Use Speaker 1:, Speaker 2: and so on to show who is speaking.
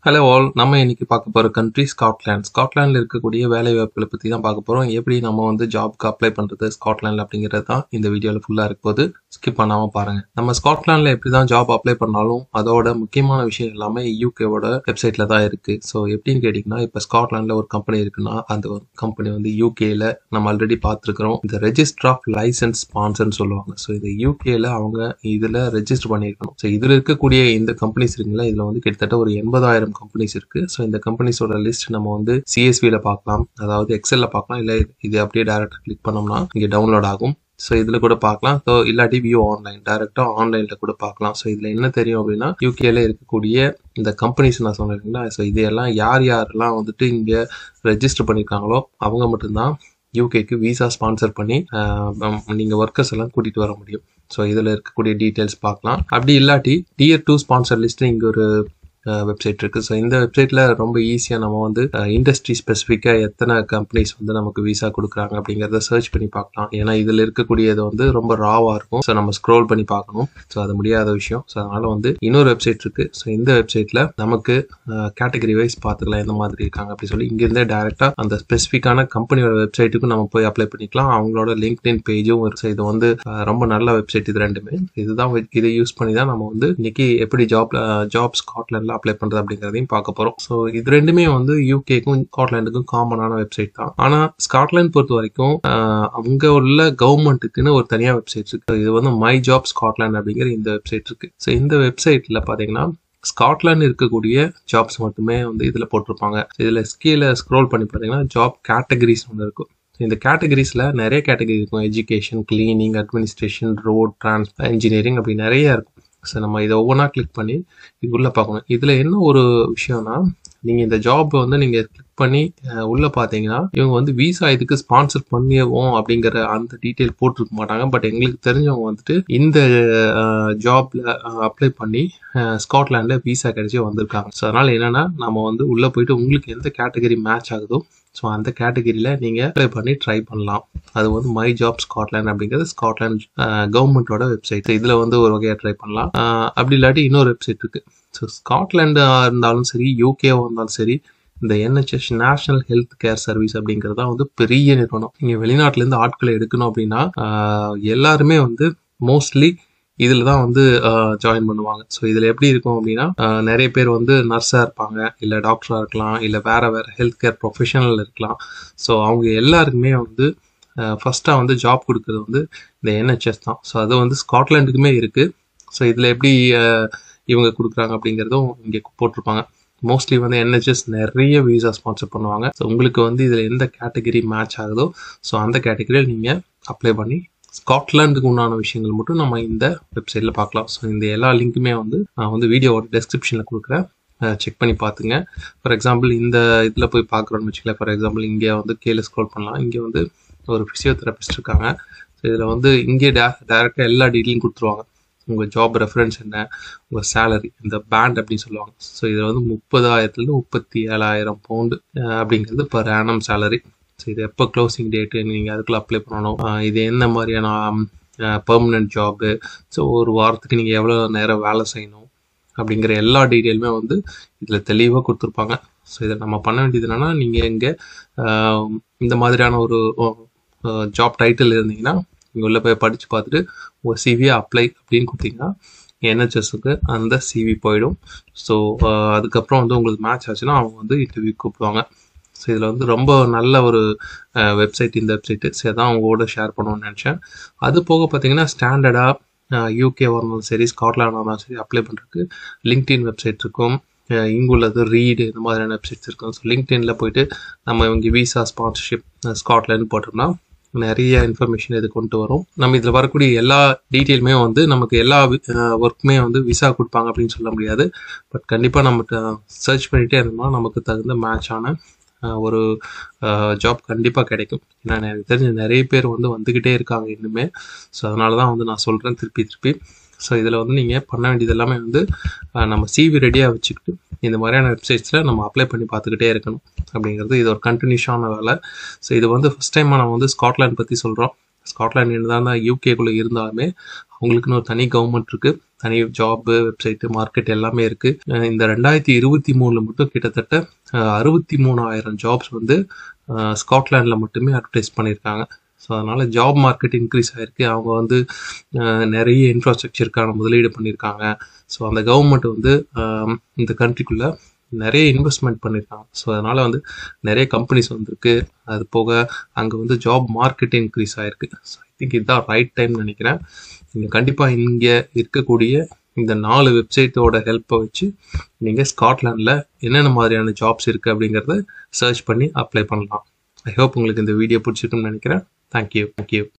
Speaker 1: hello all நம்ம இன்னைக்கு பார்க்க போகிற கண்ட்ரி ஸ்காட்லாந்து ஸ்காட்லாண்டில் இருக்கக்கூடிய வேலை வாய்ப்புகளை பற்றி தான் பார்க்க போகிறோம் எப்படி நம்ம வந்து ஜாப்க்கு அப்ளை பண்ணுறது ஸ்காட்லாண்டில் அப்படிங்கிறது தான் இந்த வீடியோவில் ஃபுல்லாக இருக்க போது ஸ்கிப் பண்ணாமல் பாருங்கள் நம்ம ஸ்காட்லாண்டில் எப்படி தான் ஜாப் அப்ளை பண்ணாலும் அதோட முக்கியமான விஷயம் எல்லாமே யூகேவோட வெப்சைட்டில் தான் இருக்குது ஸோ எப்படின்னு கேட்டிங்கன்னா இப்போ ஸ்காட்லாண்டில் ஒரு கம்பெனி இருக்குன்னா அந்த கம்பெனி வந்து யூகேல நம்ம ஆல்ரெடி பார்த்துருக்குறோம் இந்த ரெஜிஸ்டர் ஆஃப் லைசன்ஸ் ஸ்பான்சர்னு சொல்லுவாங்க ஸோ இது யூகேல அவங்க இதில் ரெஜிஸ்டர் பண்ணியிருக்கணும் ஸோ இதில் இருக்கக்கூடிய இந்த கம்பெனிஸ் இருக்குங்களா இதில் வந்து கிட்டத்தட்ட ஒரு எண்பதாயிரம் கம்பெனிஸ் இருக்கு ஸோ இந்த கம்பெனிஸோட லிஸ்ட் நம்ம வந்து சிஎஸ்வியில் பார்க்கலாம் அதாவது எக்ஸலில் பார்க்கலாம் இல்லை இது அப்படியே டேரெக்டாக கிளிக் பண்ணோம்னா இங்கே டவுன்லோட் ஆகும் ஸோ இதில் கூட பார்க்கலாம் ஸோ இல்லாட்டி வியூ ஆன்லைன் டேரெக்டாக ஆன்லைனில் கூட பார்க்கலாம் ஸோ இதில் என்ன தெரியும் அப்படின்னா யூகேல இருக்கக்கூடிய இந்த கம்பெனிஸ் நான் சொன்னீங்களா ஸோ இதையெல்லாம் யார் யாரெல்லாம் வந்துட்டு இங்கே ரெஜிஸ்டர் பண்ணியிருக்காங்களோ அவங்க மட்டும்தான் யூகேக்கு விசா ஸ்பான்சர் பண்ணி நீங்கள் ஒர்க்கர்ஸ் எல்லாம் கூட்டிகிட்டு வர முடியும் ஸோ இதில் இருக்கக்கூடிய டீட்டெயில்ஸ் பார்க்கலாம் அப்படி இல்லாட்டி டியர் டூ ஸ்பான்சர் லிஸ்ட்டு இங்கே ஒரு வெப்சைட் இருக்குது ஸோ இந்த வெப்சைட்டில் ரொம்ப ஈஸியாக நம்ம வந்து இண்டஸ்ட்ரி ஸ்பெசிஃபிக்காக எத்தனை கம்பெனிஸ் வந்து நமக்கு விசா கொடுக்குறாங்க அப்படிங்கிறத சர்ச் பண்ணி பார்க்கலாம் ஏன்னா இதில் இருக்கக்கூடியது வந்து ரொம்ப ராவாக இருக்கும் ஸோ நம்ம ஸ்க்ரோல் பண்ணி பார்க்கணும் ஸோ அது முடியாத விஷயம் ஸோ அதனால் வந்து இன்னொரு வெப்சைட் இருக்குது ஸோ இந்த வெப்சைட்டில் நமக்கு கேட்டகரி வைஸ் பார்த்துக்கலாம் எந்த மாதிரி இருக்காங்க அப்படி சொல்லி இங்கேருந்தே டேரெக்டாக அந்த ஸ்பெசிஃபிக்கான கம்பெனியோட வெப்சைட்டுக்கும் நம்ம போய் அப்ளை பண்ணிக்கலாம் அவங்களோட லிங்க்டின் பேஜும் இருக்கு இது வந்து ரொம்ப நல்ல வெப்சைட் இது ரெண்டுமே இதுதான் இதை யூஸ் பண்ணி தான் நம்ம வந்து இன்னைக்கு எப்படி ஜாப் ஜாப் ஸ்காட்லாண்டில் அப்ளை பண்ணுறது அப்படிங்கிறதையும் பார்க்க போகிறோம் ஸோ இது ரெண்டுமே வந்து யூகேக்கும் ஸ்காட்லாண்டுக்கும் காமனான வெப்சைட் தான் ஆனால் ஸ்காட்லாந்து பொறுத்த வரைக்கும் அங்கே உள்ள கவர்மெண்ட்டுக்குன்னு ஒரு தனியாக வெப்சைட் இருக்கு இது வந்து மை ஜாப் ஸ்காட்லாண்ட் அப்படிங்கிற இந்த வெப்சைட் இருக்கு ஸோ இந்த வெப்சைட்டில் பார்த்தீங்கன்னா ஸ்காட்லாந்து இருக்கக்கூடிய ஜாப்ஸ் மட்டுமே வந்து இதில் போட்டிருப்பாங்க இதில் கீழே ஸ்க்ரோல் பண்ணி பார்த்தீங்கன்னா ஜாப் கேட்டகரிஸ் ஒன்று இருக்கும் இந்த கேட்டகரிஸில் நிறைய கேட்டகரி இருக்கும் education cleaning administration road trans engineering அப்படி நிறைய இருக்கும் ஸோ நம்ம இதை ஒவ்வொன்றா கிளிக் பண்ணி இதுக்குள்ளே பார்க்கணும் இதில் என்ன ஒரு விஷயம்னா நீங்கள் இந்த ஜாப் வந்து நீங்கள் கிளிக் பண்ணி உள்ளே பார்த்தீங்கன்னா இவங்க வந்து விசா இதுக்கு ஸ்பான்சர் பண்ணிடுவோம் அப்படிங்கிற அந்த டீட்டெயில் போட்டிருக்க மாட்டாங்க பட் எங்களுக்கு தெரிஞ்சவங்க வந்துட்டு இந்த ஜாப்ல அப்ளை பண்ணி ஸ்காட்லாண்டில் விசா கிடைச்சி வந்திருக்காங்க ஸோ அதனால் என்னென்னா நம்ம வந்து உள்ளே போயிட்டு உங்களுக்கு எந்த கேட்டகரி மேட்ச் ஆகுதோ ஸோ அந்த கேட்டகரியில் நீங்கள் அப்ளை பண்ணி ட்ரை பண்ணலாம் அது வந்து மை ஜாப் ஸ்காட்லாண்ட் அப்படிங்கிறது ஸ்காட்லாண்ட் கவர்மெண்ட்டோட வெப்சைட் இதில் வந்து ஒரு வகையாக ட்ரை பண்ணலாம் அப்படி இல்லாட்டி இன்னொரு வெப்சைட் இருக்குது ஸோ ஸ்காட்லாண்டாக இருந்தாலும் சரி யூகேவாக இருந்தாலும் சரி இந்த NHS national health care service அப்படிங்கிறது தான் வந்து பெரிய நிறுவனம் நீங்கள் வெளிநாட்டிலேருந்து ஆட்களை எடுக்கணும் அப்படின்னா எல்லாருமே வந்து மோஸ்ட்லி இதில் தான் வந்து ஜாயின் பண்ணுவாங்க ஸோ இதில் எப்படி இருக்கும் அப்படின்னா நிறைய பேர் வந்து நர்ஸாக இருப்பாங்க இல்லை டாக்டராக இருக்கலாம் இல்லை வேறு வேறு ஹெல்த் கேர் ப்ரொஃபஷனல் இருக்கலாம் ஸோ அவங்க எல்லாருக்குமே வந்து ஃபஸ்ட்டாக வந்து ஜாப் கொடுக்குறது வந்து இந்த என்ஹெச்எஸ் தான் ஸோ அது வந்து ஸ்காட்லாண்டுக்குமே இருக்குது ஸோ இதில் எப்படி இவங்க கொடுக்குறாங்க அப்படிங்கிறதும் இங்கே போட்டிருப்பாங்க மோஸ்ட்லி வந்து என்ஹெச்எஸ் நிறைய விசா ஸ்பான்சர் பண்ணுவாங்க ஸோ உங்களுக்கு வந்து இதில் எந்த கேட்டகரி மேட்ச் ஆகுதோ ஸோ அந்த கேட்டகரியில் நீங்கள் அப்ளை பண்ணி ஸ்காட்லாண்டுக்கு உண்டான விஷயங்கள் மட்டும் நம்ம இந்த வெப்சைட்டில் பார்க்கலாம் ஸோ இந்த எல்லா லிங்க்குமே வந்து நான் வந்து வீடியோவோட டெஸ்கிரிப்ஷனில் கொடுக்குறேன் செக் பண்ணி பார்த்துங்க ஃபார் எக்ஸாம்பிள் இந்த இதில் போய் பார்க்குறோன்னு வச்சுக்கல ஃபார் எக்ஸாம்பிள் இங்கே வந்து கீழே ஸ்க்ரோல் பண்ணலாம் இங்கே வந்து ஒரு ஃபிசியோதெரபிஸ்ட் இருக்காங்க ஸோ இதில் வந்து இங்கே டே டேரெக்டாக எல்லா டீட்டெயிலும் கொடுத்துருவாங்க உங்கள் ஜாப் ரெஃபரன்ஸ் என்ன உங்கள் சேலரி இந்த பேண்ட் அப்படின்னு சொல்லுவாங்க ஸோ இதில் வந்து முப்பதாயிரத்துலேருந்து முப்பத்தி ஏழாயிரம் பவுண்டு அப்படிங்கிறது பர் ஆனம் சேலரி ஸோ இது எப்போ க்ளோசிங் டேட்டு நீங்கள் அதுக்குள்ளே அப்ளை பண்ணணும் இது என்ன மாதிரியான பர்மனெண்ட் ஜாபு ஸோ ஒரு வாரத்துக்கு நீங்கள் எவ்வளோ நேரம் வேலை செய்யணும் அப்படிங்கிற எல்லா டீட்டெயிலுமே வந்து இதில் தெளிவாக கொடுத்துருப்பாங்க ஸோ இதை நம்ம பண்ண வேண்டியது என்னென்னா நீங்கள் இங்கே இந்த மாதிரியான ஒரு ஜாப் டைட்டில் இருந்தீங்கன்னா நீங்கள் உள்ளே போய் படித்து பார்த்துட்டு உங்கள் சிவியை அப்ளை அப்படின்னு கொடுத்தீங்கன்னா என்ஹெச்எஸ்க்கு அந்த சிவி போயிடும் ஸோ அதுக்கப்புறம் வந்து உங்களுக்கு மேட்ச் ஆச்சுன்னா அவங்க வந்து இன்டர்வியூ கூப்பிடுவாங்க ஸோ இதில் வந்து ரொம்ப நல்ல ஒரு வெப்சைட் இந்த வெப்சைட்டு சரி தான் அவங்களோட ஷேர் பண்ணணும்னு நினச்சேன் அது போக பார்த்தீங்கன்னா ஸ்டாண்டர்டாக யூகே இருந்தாலும் சரி ஸ்காட்லாண்டாக இருந்தாலும் சரி அப்ளை பண்ணுறதுக்கு லிங்க்டின் வெப்சைட் இருக்கும் இங்குள்ளது ரீடு இந்த மாதிரியான வெப்சைட்ஸ் இருக்கும் ஸோ லிங்க்டின்ல போயிட்டு நம்ம இவங்க விசா ஸ்பான்சர்ஷிப் ஸ்காட்லாண்ட் போட்டோம்னா நிறைய இன்ஃபர்மேஷன் இது கொண்டு வரும் நம்ம இதில் வரக்கூடிய எல்லா டீட்டெயிலுமே வந்து நமக்கு எல்லா ஒர்க்குமே வந்து விசா கொடுப்பாங்க அப்படின்னு சொல்ல முடியாது பட் கண்டிப்பாக நம்ம சர்ச் பண்ணிகிட்டே இருந்தோம்னா நமக்கு தகுந்த மேட்சான ஒரு ஜாப் கண்டிப்பாக கிடைக்கும் ஏன்னா எனக்கு தெரிஞ்ச நிறைய பேர் வந்து வந்துக்கிட்டே இருக்காங்க இன்னுமே ஸோ அதனால தான் வந்து நான் சொல்கிறேன் திருப்பி திருப்பி ஸோ இதில் வந்து நீங்கள் பண்ண வேண்டியது எல்லாமே வந்து நம்ம சிவி ரெடியாக வச்சுக்கிட்டு இந்த மாதிரியான வெப்சைட்ஸில் நம்ம அப்ளை பண்ணி பார்த்துக்கிட்டே இருக்கணும் அப்படிங்கிறது இது ஒரு கண்டினியூஷான வேலை ஸோ இது வந்து ஃபஸ்ட் டைமாக நம்ம வந்து ஸ்காட்லாண்ட் பற்றி சொல்கிறோம் ஸ்காட்லாண்ட் என்ன தான் யூகேக்குள்ளே இருந்தாலுமே அவங்களுக்குன்னு ஒரு தனி கவர்மெண்ட் இருக்குது தனி ஜாப் வெப்சைட்டு மார்க்கெட் எல்லாமே இருக்கு அஹ் இந்த ரெண்டாயிரத்தி இருபத்தி மூணுல மட்டும் கிட்டத்தட்ட அறுபத்தி மூணாயிரம் ஜாப்ஸ் வந்து அஹ் ஸ்காட்லாண்டில் மட்டுமே அட்வர்டைஸ் பண்ணியிருக்காங்க ஸோ அதனால ஜாப் மார்க்கெட் இன்க்ரீஸ் ஆயிருக்கு அவங்க வந்து அஹ் நிறைய இன்ஃப்ராஸ்ட்ரக்சருக்கான முதலீடு பண்ணியிருக்காங்க ஸோ அந்த கவர்மெண்ட் வந்து அஹ் இந்த கண்ட்ரிக்குள்ள நிறைய இன்வெஸ்ட்மெண்ட் பண்ணியிருக்காங்க ஸோ அதனால வந்து நிறைய கம்பெனிஸ் வந்திருக்கு அது போக அங்கே வந்து ஜாப் மார்க்கெட் இன்க்ரீஸ் ஆயிருக்கு ஸோ ஐ திங்க் இதுதான் ரைட் டைம் நினைக்கிறேன் நீங்கள் கண்டிப்பாக இங்கே இருக்கக்கூடிய இந்த நாலு வெப்சைட்டோட ஹெல்ப்பை வச்சு நீங்கள் ஸ்காட்லாண்டில் என்னென்ன மாதிரியான ஜாப்ஸ் இருக்குது அப்படிங்கிறத சர்ச் பண்ணி அப்ளை பண்ணலாம் ஐ ஹோப் உங்களுக்கு இந்த வீடியோ பிடிச்சிருக்குன்னு நினைக்கிறேன் தேங்க்யூ தேங்க்யூ